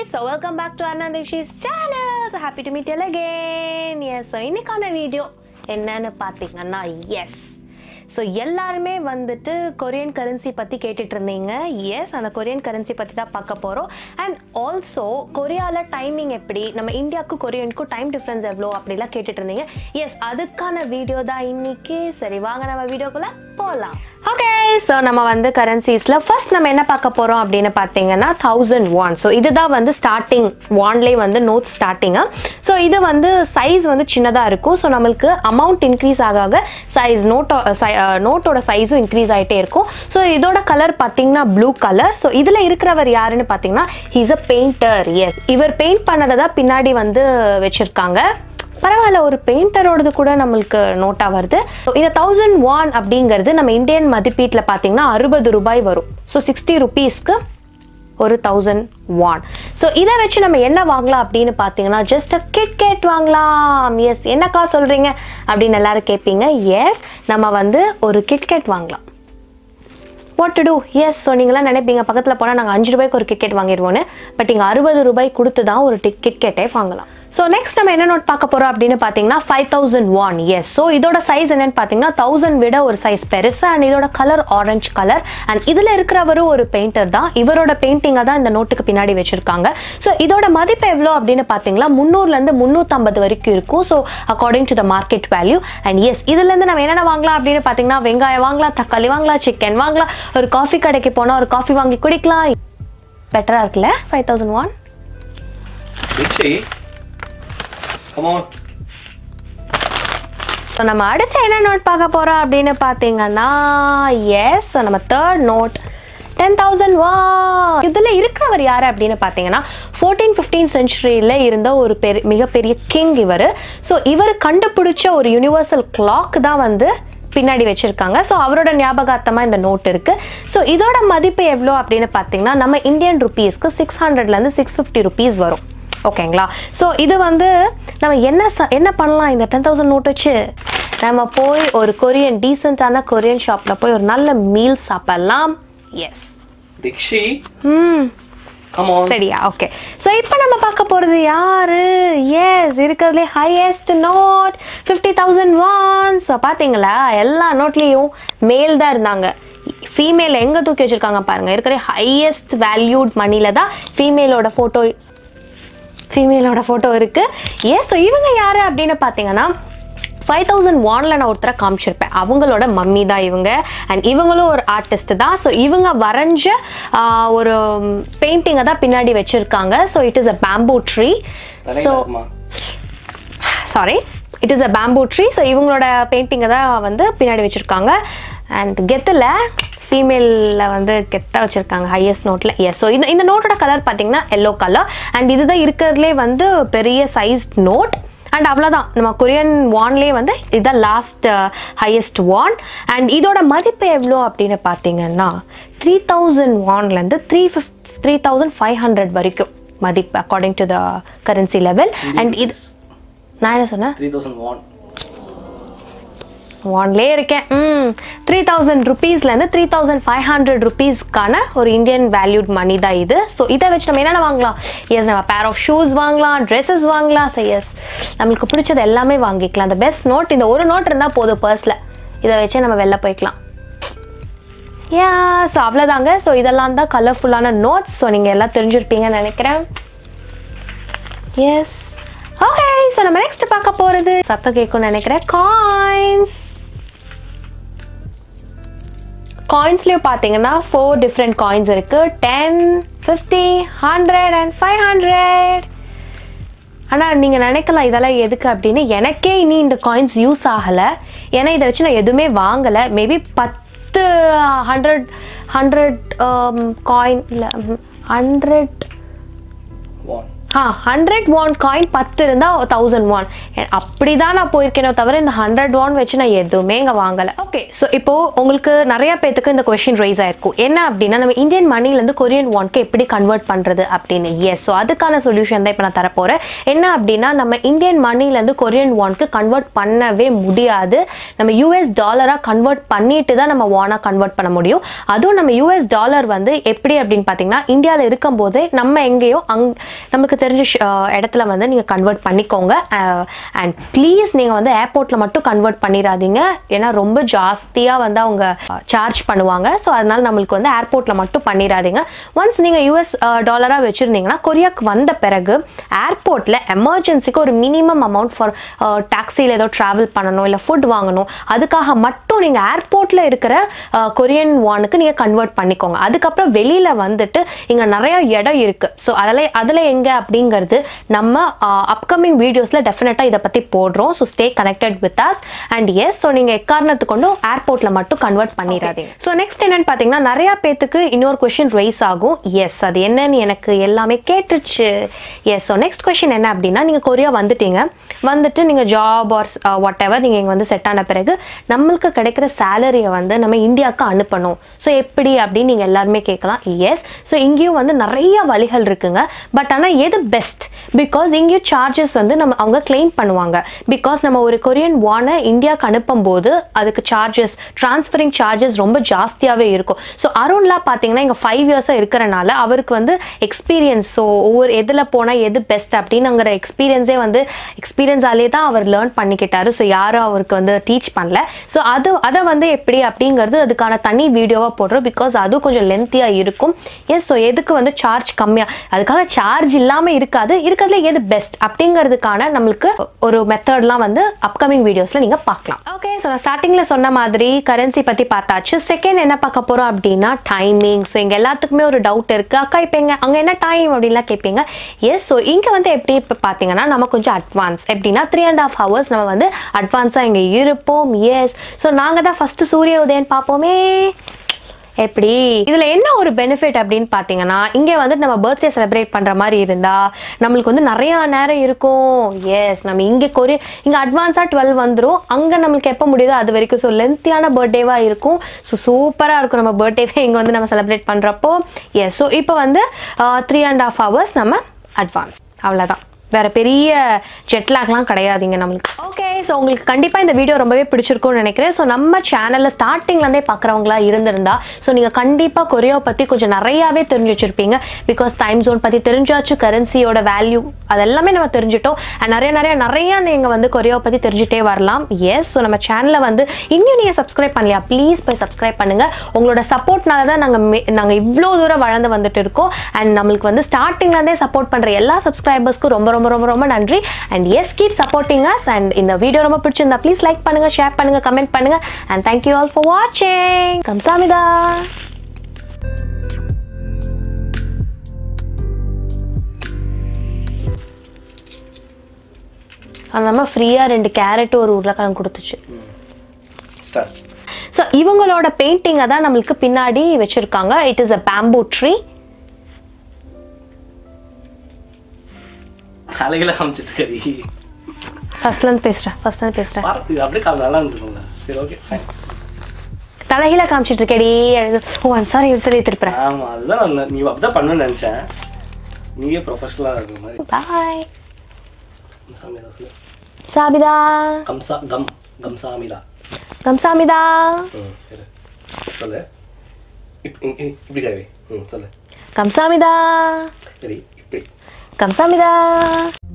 so welcome back to Anandishi's channel. So happy to meet you all again. Yes, so இன்னைக்கான video என்னன்னு பார்த்தீங்கன்னா yes so எல்லாருமே வந்துட்டு Korean currency பற்றி கேட்டுட்டு இருந்தீங்க எஸ் அந்த கொரியன் கரன்சி பற்றி தான் பார்க்க போகிறோம் அண்ட் ஆல்சோ கொரியாவில் டைமிங் எப்படி நம்ம இந்தியாவுக்கும் கொரியனுக்கும் டைம் டிஃப்ரென்ஸ் எவ்வளோ அப்படிலாம் கேட்டுட்டு இருந்தீங்க எஸ் அதுக்கான வீடியோ தான் இன்னைக்கு சரி வாங்க நம்ம வீடியோக்குள்ளே போகலாம் ஓகே ஸோ நம்ம வந்து கரன்சிஸில் ஃபர்ஸ்ட் நம்ம என்ன பார்க்க போகிறோம் அப்படின்னு பார்த்தீங்கன்னா தௌசண்ட் ஒன் ஸோ இதுதான் வந்து ஸ்டார்டிங் ஒன்லேயே வந்து நோட் ஸ்டார்டிங்கு ஸோ இது வந்து சைஸ் வந்து சின்னதாக இருக்கும் ஸோ நம்மளுக்கு அமௌண்ட் இன்க்ரீஸ் ஆக ஆக சைஸ் நோட்டோ நோட்டோட சைஸும் இன்க்ரீஸ் ஆகிட்டே இருக்கும் ஸோ இதோட கலர் பார்த்தீங்கன்னா ப்ளூ கலர் ஸோ இதில் இருக்கிறவர் யாருன்னு பார்த்தீங்கன்னா ஹீஸ் அ பெயிண்டர் எஸ் இவர் பெயிண்ட் பண்ணதை தான் பின்னாடி வந்து வச்சுருக்காங்க பரவாயில்ல ஒரு பெயிண்டரோடது கூட நம்மளுக்கு நோட்டாக வருது So, இந்த தௌசண்ட் ஒன் அப்படிங்கிறது நம்ம இந்தியன் மதிப்பீட்டில் பார்த்தீங்கன்னா அறுபது ரூபாய் வரும் ஸோ சிக்ஸ்டி ருபீஸ்க்கு ஒரு தௌசண்ட் ஒன் ஸோ இதை வச்சு நம்ம என்ன வாங்கலாம் அப்படின்னு பார்த்தீங்கன்னா ஜஸ்ட் அ கிட் கேட் வாங்கலாம் எஸ் என்னக்கா சொல்கிறீங்க அப்படின்னு எல்லாரும் கேட்பீங்க எஸ் நம்ம வந்து ஒரு கிட் கேட் வாங்கலாம் what to do yes so நீங்களாம் நினைப்பீங்க பக்கத்தில் போனால் நாங்கள் அஞ்சு ரூபாய்க்கு ஒரு கிட்கெட் வாங்கிடுவோன்னு பட் இங்கே அறுபது ரூபாய் கொடுத்து தான் ஒரு டிக் கிட்கெட்டே வாங்கலாம் ஸோ நெக்ஸ்ட் நம்ம என்ன நோட் பார்க்க போகிறோம் அப்படின்னு பார்த்தீங்கன்னா five thousand one yes so இதோட சைஸ் என்னன்னு பார்த்தீங்கன்னா தௌசண்ட் விட ஒரு சைஸ் பெருசு அண்ட் இதோட கலர் ஆரஞ்சு கலர் அண்ட் இதில் இருக்கிறவரும் ஒரு பெயிண்டர் தான் இவரோட பெயிண்டிங்கை தான் இந்த நோட்டுக்கு பின்னாடி வச்சுருக்காங்க ஸோ இதோட மதிப்பு எவ்வளோ அப்படின்னு பார்த்தீங்கன்னா முந்நூறுலேருந்து முந்நூற்றம்பது வரைக்கும் இருக்கும் so according to the market value and yes இதுலேருந்து நம்ம என்னென்ன வாங்கலாம் அப்படின்னு பார்த்தீங்கன்னா வெங்காயம் வாங்கலாம் தக்காளி வாங்கலாம் சிக்கன் வாங்கலாம் ஒரு காஃபி கடைக்கு போனால் ஒரு காஃபி வாங்கி குடிக்கலாம் பெட்டராக இருக்குல்ல five thousand one Dixie, come on. So நம்ம அடுத்து என்ன நோட் பார்க்க போகிறோம் அப்படின்னு பார்த்தீங்கன்னா எஸ் ஸோ நம்ம தேர்ட் நோட் டென் தௌசண்ட் வா இதில் இருக்கிறவர் யார் அப்படின்னு பார்த்தீங்கன்னா ஃபோர்டீன் ஃபிஃப்டீன் சென்ச்சுரியில் இருந்த ஒரு பெரிய மிகப்பெரிய கிங் இவர் ஸோ இவர் கண்டுபிடிச்ச ஒரு யூனிவர்சல் கிளாக் தான் வந்து பின்னாடி வச்சுருக்காங்க ஸோ அவரோட ஞாபகார்த்தமாக இந்த நோட் இருக்குது ஸோ இதோட மதிப்பு எவ்வளோ அப்படின்னு பார்த்தீங்கன்னா நம்ம இந்தியன் ருபீஸ்க்கு சிக்ஸ் ஹண்ட்ரட்லேருந்து சிக்ஸ் ஃபிஃப்டி ருபீஸ் வரும் ஓகேங்களா ஸோ இது வந்து நம்ம என்ன ச- என்ன பண்ணலாம் இந்த டென் தௌசண்ட் நோட் வச்சு நம்ம போய் ஒரு கொரியன் டீசெண்டான கொரியன் ஷாப்பில் போய் ஒரு நல்ல மீல் சாப்பிடலாம் yes Dixie, hmm come on. சரியா ஓகே ஸோ இப்போ நம்ம பார்க்க போகிறது யாரு எஸ் இருக்கிறதுலே highest note fifty thousand one so பார்த்தீங்களா எல்லா நோட்லேயும் மேல் தான் இருந்தாங்க ஃபீமேல் எங்கே தூக்கி வச்சுருக்காங்க பாருங்கள் இருக்கிற ஹையஸ்ட் வேல்யூட் மணியில் தான் ஃபீமேலோட ஃபோட்டோ ஃபீமேலோட ஃபோட்டோ இருக்குது எஸ் ஸோ இவங்க யார் அப்படின்னு பார்த்தீங்கன்னா ஃபைவ் தௌசண்ட் ஒனில் நான் ஒருத்தரை காமிச்சிருப்பேன் அவங்களோட மம்மி தான் இவங்க அண்ட் இவங்களும் ஒரு ஆர்டிஸ்ட் தான் ஸோ இவங்க வரைஞ்ச ஆஹ், ஒரு பெயிண்டிங்கை தான் பின்னாடி வச்சுருக்காங்க so it is a bamboo tree நிறைய ஸோ இருக்குமா? Sorry it is a bamboo tree so இவங்களோட பெயிண்டிங்கை தான் வந்து பின்னாடி வச்சுருக்காங்க அண்ட் கெத்தில் ஃபீமேலில் வந்து கெத்தாக வச்சுருக்காங்க ஹையஸ்ட் நோட்டில் எஸ் ஸோ இந்த இந்த நோட்டோட கலர் பார்த்தீங்கன்னா எல்லோ கலர் அண்ட் இதுதான் இருக்கிறதுலே வந்து பெரிய சைஸ் நோட் அண்ட் அவ்வளோதான் நம்ம கொரியன் வான்லேயே வந்து இதுதான் லாஸ்ட் ஹையஸ்ட் வான் அண்ட் இதோட மதிப்பு எவ்வளோ அப்படின்னு பார்த்தீங்கன்னா த்ரீ தௌசண்ட் வான்லேருந்து த்ரீ ஃபிஃப் த்ரீ தௌசண்ட் ஃபைவ் ஹண்ட்ரட் வரைக்கும் மதிப்பு according to the currency level and இது நான் என்ன சொன்னேன் 3001. ஒன்லேயே இருக்கேன் ம் த்ரீ தௌசண்ட் ருபீஸ்லேருந்து த்ரீ தௌசண்ட் ஃபைவ் ஹண்ட்ரட் ருபீஸ்க்கான ஒரு இந்தியன் வேல்யூட் மணி தான் இது ஸோ இதை வச்சு நம்ம என்னென்ன வாங்கலாம் எஸ் நம்ம பேர் ஆஃப் ஷூஸ் வாங்கலாம் ட்ரெஸ்ஸஸ் வாங்கலாம் ஸோ எஸ் நம்மளுக்கு பிடிச்சது எல்லாமே வாங்கிக்கலாம் அந்த பெஸ்ட் நோட் இந்த ஒரு நோட் இருந்தால் போதும் பர்ஸில் இதை வச்சே நம்ம வெளில போய்க்கலாம் யா ஸோ அவ்வளோதாங்க ஸோ இதெல்லாம் தான் கலர்ஃபுல்லான நோட்ஸ் ஸோ நீங்கள் எல்லாம் தெரிஞ்சிருப்பீங்கன்னு நினைக்கிறேன் எஸ் ஓகே ஸோ நம்ம நெக்ஸ்ட் பார்க்க போகிறது சத்தம் கேட்கும்னு நினைக்கிறேன் காயின்ஸ் காயின்ஸ்லேயும் பார்த்தீங்கன்னா ஃபோர் டிஃப்ரெண்ட் காயின்ஸ் இருக்குது ten fifty hundred and five hundred ஆனால் நீங்கள் நினைக்கலாம் இதெல்லாம் எதுக்கு அப்படின்னு எனக்கே இனி இந்த காயின்ஸ் யூஸ் ஆகலை ஏன்னா இதை வச்சு நான் எதுவுமே வாங்கலை மேபி பத்து ஹண்ட்ரட் ஹண்ட்ரட் காயின் இல்லை ஹண்ட்ரட் One. ஆ ஹண்ட்ரட் வான் காயின் பத்து இருந்தால் தௌசண்ட் வான் அப்படி தான் நான் போயிருக்கேனோ தவிர இந்த ஹண்ட்ரட் வான் வச்சு நான் எதுவுமே இங்கே வாங்கலை ஓகே ஸோ இப்போ உங்களுக்கு நிறைய பேத்துக்கு இந்த கொஷின் ரைஸ் ஆயிருக்கும் என்ன அப்படின்னா நம்ம இந்தியன் மணிலேருந்து கொரியன் வான்க்கு எப்படி கன்வெர்ட் பண்ணுறது அப்படின்னு எஸ் ஸோ அதுக்கான சொல்யூஷன் தான் இப்போ நான் தரப்போகிறேன் என்ன அப்படின்னா நம்ம இந்தியன் மணிலேருந்து கொரியன் வான்க்கு கன்வெர்ட் பண்ணவே முடியாது நம்ம யூஎஸ் டாலராக கன்வெர்ட் பண்ணிட்டு தான் நம்ம வானாக கன்வெர்ட் பண்ண முடியும் அதுவும் நம்ம யூஎஸ் டாலர் வந்து எப்படி அப்படின்னு பார்த்தீங்கன்னா இந்தியாவில் இருக்கும்போதே நம்ம எங்கேயோ அங் நமக்கு தெரிஞ்ச ஷ- அஹ் இடத்துல வந்து நீங்கள் கன்வெர்ட் பண்ணிக்கோங்க அண்ட் ப்ளீஸ் நீங்கள் வந்து ஏர்போர்ட்டில் மட்டும் கன்வெர்ட் பண்ணிடாதீங்க ஏன்னா ரொம்ப ஜாஸ்தியாக வந்து அவங்க சார்ஜ் பண்ணுவாங்க ஸோ அதனால நம்மளுக்கு வந்து ஏர்போர்ட்டில் மட்டும் பண்ணிடாதீங்க ஒன்ஸ் நீங்கள் யூஎஸ் டாலராக வச்சுருந்தீங்கன்னா கொரியாக்கு வந்த பிறகு ஏர்போர்ட்டில் எமர்ஜென்சிக்கு ஒரு மினிமம் அமௌண்ட் ஃபார் டாக்ஸியில் ஏதோ ட்ராவல் பண்ணணும் இல்லை ஃபுட் வாங்கணும் அதுக்காக மட்டும் நீங்கள் ஏர்போர்ட்டில் இருக்கிற அஹ், கொரியன் வானுக்கு நீங்கள் கன்வெர்ட் பண்ணிக்கோங்க அதுக்கப்புறம் வெளியில் வந்துட்டு இங்கே நிறைய இடம் இருக்குது ஸோ அதில் அதில் எங்கே அப்படிங்கிறது நம்ம அப்கமிங் வீடியோஸில் டெஃபினட்டாக இதை பற்றி போடுறோம் so stay connected with us and yes so நீங்கள் எக்காரணத்து கொண்டும் ஏர்போர்ட்டில் மட்டும் கன்வெர்ட் பண்ணிடாதீங்க ஸோ நெக்ஸ்ட் என்னன்னு பார்த்தீங்கன்னா நிறையா பேத்துக்கு இன்னொரு கொஷின் ரைஸ் ஆகும் எஸ் அது என்னன்னு எனக்கு எல்லாமே கேட்டுருச்சு எஸ் ஸோ நெக்ஸ்ட் கொஷின் என்ன அப்படின்னா நீங்கள் கொரியா வந்துட்டீங்க வந்துட்டு நீங்கள் ஜாப் ஆர் வாட் எவர் நீங்கள் இங்கே வந்து செட் ஆன பிறகு நம்மளுக்கு கிடைக்கிற சேலரியை வந்து நம்ம இந்தியாவுக்கு அனுப்பணும் ஸோ எப்படி அப்படின்னு நீங்கள் எல்லாருமே கேட்கலாம் எஸ் ஸோ இங்கேயும் வந்து நிறைய வழிகள் இருக்குங்க பட் ஆனால் எது பெஸ்ட் பிகாஸ் இங்கேயும் சார்ஜஸ் வந்து நம்ம அவங்க claim பண்ணுவாங்க பிகாஸ் நம்ம ஒரு கொரியன் வானை இந்தியாவுக்கு அனுப்பும்போது அதுக்கு சார்ஜஸ் ட்ரான்ஸ்ஃபரிங் சார்ஜஸ் ரொம்ப ஜாஸ்தியாகவே இருக்கும் ஸோ அருண்லாம் பார்த்தீங்கன்னா இங்கே ஃபைவ் இயர்ஸாக இருக்கிறனால அவருக்கு வந்து எக்ஸ்பீரியன்ஸ் ஸோ ஒவ்வொரு எதில் போனால் எது பெஸ்ட் அப்படின்னுங்கிற எக்ஸ்பீரியன்ஸே வந்து எக்ஸ்பீரியன்ஸாலே தான் அவர் லேர்ன் பண்ணிக்கிட்டாரு ஸோ யாரும் அவருக்கு வந்து டீச் பண்ணல ஸோ அது அதை வந்து எப்படி அப்படிங்கிறது அதுக்கான தனி வீடியோவாக போடுறோம் பிகாஸ் அதுவும் கொஞ்சம் லென்த்தியாக இருக்கும் எஸ் ஸோ எதுக்கு வந்து சார்ஜ் கம்மியாக அதுக்காக சார்ஜ் இல்லாமல் இருக்காது இருக்கிறதுல எது பெஸ்ட் அப்படிங்கிறதுக்கான நம்மளுக்கு ஒரு மெத்தட்லாம் வந்து அப்கமிங் வீடியோஸில் நீங்கள் பார்க்கலாம் ஓகே ஸோ நான் ஸ்டார்டிங்கில் சொன்ன மாதிரி கரன்சி பற்றி பார்த்தாச்சு செகண்ட் என்ன பார்க்க போகிறோம் அப்படின்னா டைமிங் ஸோ இங்கே எல்லாத்துக்குமே ஒரு டவுட் இருக்குது அக்கா இப்போ எங்க அங்கே என்ன டைம் அப்படின்லாம் கேட்பீங்க எஸ் ஸோ இங்கே வந்து எப்படி இப்போ பார்த்தீங்கன்னா நம்ம கொஞ்சம் அட்வான்ஸ் எப்படின்னா த்ரீ அண்ட் ஹாஃப் ஹவர்ஸ் நம்ம வந்து அட்வான்ஸாக இங்கே இருப்போம் எஸ் ஸோ நாங்கள் தான் ஃபஸ்ட்டு சூரிய உதயன் பார்ப்போமே எப்படி இதில் என்ன ஒரு பெனிஃபிட் அப்படின்னு பார்த்தீங்கன்னா இங்கே வந்து நம்ம பர்த்டே செலிப்ரேட் பண்ணுற மாதிரி இருந்தால் நம்மளுக்கு வந்து நிறையா நேரம் இருக்கும் எஸ் நம்ம இங்கே கொரி இங்கே அட்வான்ஸாக டுவெல் வந்துடும் அங்கே நம்மளுக்கு எப்போ முடியுதோ அது வரைக்கும் ஸோ லென்த்தியான பர்த்டேவாக இருக்கும் ஸோ சூப்பராக இருக்கும் நம்ம பர்த்டேவே இங்கே வந்து நம்ம செலிப்ரேட் பண்ணுறப்போ எஸ் ஸோ இப்போ வந்து த்ரீ அண்ட் ஹாஃப் ஹவர்ஸ் நம்ம அட்வான்ஸ் அவ்வளோதான் வேற பெரிய ஜெட்லாக்லாம் கிடையாதுங்க நம்மளுக்கு ஓகே ஸோ உங்களுக்கு கண்டிப்பாக இந்த வீடியோ ரொம்பவே பிடிச்சிருக்கும்னு நினைக்கிறேன் ஸோ நம்ம சேனலில் ஸ்டார்டிங்லேருந்தே பார்க்குறவங்களா இருந்திருந்தா ஸோ நீங்கள் கண்டிப்பாக கொரியாவை பற்றி கொஞ்சம் நிறையாவே தெரிஞ்சு வச்சுருப்பீங்க பிகாஸ் டைம் ஜோன் பற்றி தெரிஞ்சாச்சு கரன்சியோட வேல்யூ அதெல்லாமே நம்ம தெரிஞ்சிட்டோம் அண்ட் நிறைய நிறைய நிறைய நீங்கள் வந்து கொரியாவை பற்றி தெரிஞ்சுட்டே வரலாம் எஸ் ஸோ நம்ம சேனலை வந்து இன்னும் நீங்கள் சப்ஸ்கிரைப் பண்ணலையா ப்ளீஸ் போய் சப்ஸ்கிரைப் பண்ணுங்கள் உங்களோட சப்போர்ட்னால தான் நாங்கள் நாங்கள் இவ்வளோ தூரம் வளர்ந்து வந்துட்டு இருக்கோம் அண்ட் நம்மளுக்கு வந்து ஸ்டார்டிங்லேருந்தே சப்போர்ட் பண்ணுற எல்லா சப்ஸ்கிரைபர்ஸ்க்கும் ரொம்ப ரொம்ப ரொம்ப ரொம்ப நன்றி and yes keep supporting us and இந்த வீடியோ ரொம்ப பிடிச்சிருந்தா ப்ளீஸ் லைக் பண்ணுங்கள் ஷேர் பண்ணுங்கள் கமெண்ட் பண்ணுங்கள் அண்ட் தேங்க்யூ ஆல் ஃபார் வாட்சிங் கம்சாமிதா அந்த அம்மா ஃப்ரீயாக ரெண்டு கேரட்டு ஒரு உருளைக்கிழங்கு கொடுத்துச்சு ஸ்டார்ட் ஸோ இவங்களோட பெயிண்டிங்கை தான் நம்மளுக்கு பின்னாடி வச்சுருக்காங்க it is a bamboo tree அழகில காமிச்சிட்டு கறி ஃபர்ஸ்ட்லேருந்து பேசுகிறேன் ஃபர்ஸ்ட்லேருந்து பேசுகிறேன் பார்த்து அப்படியே காமி நல்லா இருந்துருக்குங்க சரி ஓகே ஃபைன் தலைகீழ காமிச்சிட்டு இருக்கேடி ஓ ஐம் சாரி சரி திருப்புறேன் ஆமா அதுதான் நான் நீ அப்படிதான் பண்ணணும்னு நினைச்சேன் நீயே ப்ரொஃபஷனலாக இருக்கிற மாதிரி பாய் கம்சாமிதா சொல்லு சாபிதா கம்சா கம் கம்சாமிதா கம்சாமிதா ம் சரி சொல்லு இப் இ- இ- இப்படி கழுவி ம் சொல்லு கம்சாமிதா சரி இப்படி கம்சாமிதா